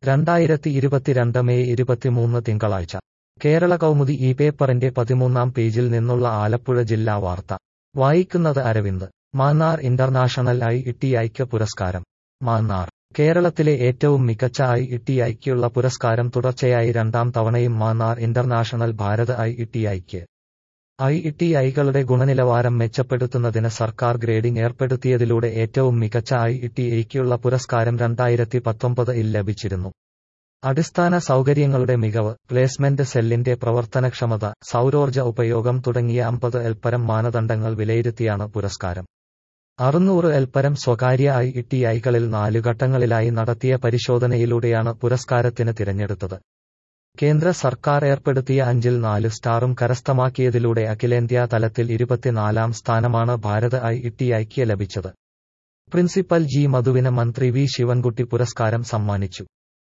രണ്ടായിരത്തി ഇരുപത്തിരണ്ട് മെയ് ഇരുപത്തിമൂന്ന് തിങ്കളാഴ്ച കേരള കൗമുദി ഈ പേപ്പറിന്റെ പതിമൂന്നാം പേജിൽ നിന്നുള്ള ആലപ്പുഴ ജില്ലാ വാർത്ത വായിക്കുന്നത് അരവിന്ദ് മാന്നാർ ഇന്റർനാഷണൽ ഐ ഇട്ടിഐക്ക് പുരസ്കാരം മാന്നാർ കേരളത്തിലെ ഏറ്റവും മികച്ച ഐ ഇട്ടിഐക്കുള്ള പുരസ്കാരം തുടർച്ചയായി രണ്ടാം തവണയും മാന്നാർ ഇന്റർനാഷണൽ ഭാരത് ഐ ഇട്ടിഐക്ക് ഐ ഇട്ടിഐകളുടെ ഗുണനിലവാരം മെച്ചപ്പെടുത്തുന്നതിന് സർക്കാർ ഗ്രേഡിംഗ് ഏർപ്പെടുത്തിയതിലൂടെ ഏറ്റവും മികച്ച ഐ ഇട്ടിഐക്കുള്ള പുരസ്കാരം രണ്ടായിരത്തി പത്തൊമ്പത് ഇൽ ലഭിച്ചിരുന്നു അടിസ്ഥാന സൗകര്യങ്ങളുടെ മികവ് പ്ലേസ്മെന്റ് സെല്ലിന്റെ പ്രവർത്തനക്ഷമത സൗരോർജ്ജ ഉപയോഗം തുടങ്ങിയ അമ്പത് എൽപ്പരം മാനദണ്ഡങ്ങൾ വിലയിരുത്തിയാണ് പുരസ്കാരം അറുന്നൂറ് എൽപ്പരം സ്വകാര്യ ഐ ഇട്ടിഐകളിൽ നാലു ഘട്ടങ്ങളിലായി നടത്തിയ പരിശോധനയിലൂടെയാണ് പുരസ്കാരത്തിന് തിരഞ്ഞെടുത്തത് കേന്ദ്ര സർക്കാർ ഏർപ്പെടുത്തിയ അഞ്ചിൽ നാല് സ്റ്റാറും കരസ്ഥമാക്കിയതിലൂടെ അഖിലേന്ത്യാ തലത്തിൽ ഇരുപത്തിനാലാം സ്ഥാനമാണ് ഭാരത് ഐ ഇട്ടിഐക്ക് ലഭിച്ചത് പ്രിൻസിപ്പൽ ജി മധുവിന് മന്ത്രി വി ശിവൻകുട്ടി പുരസ്കാരം സമ്മാനിച്ചു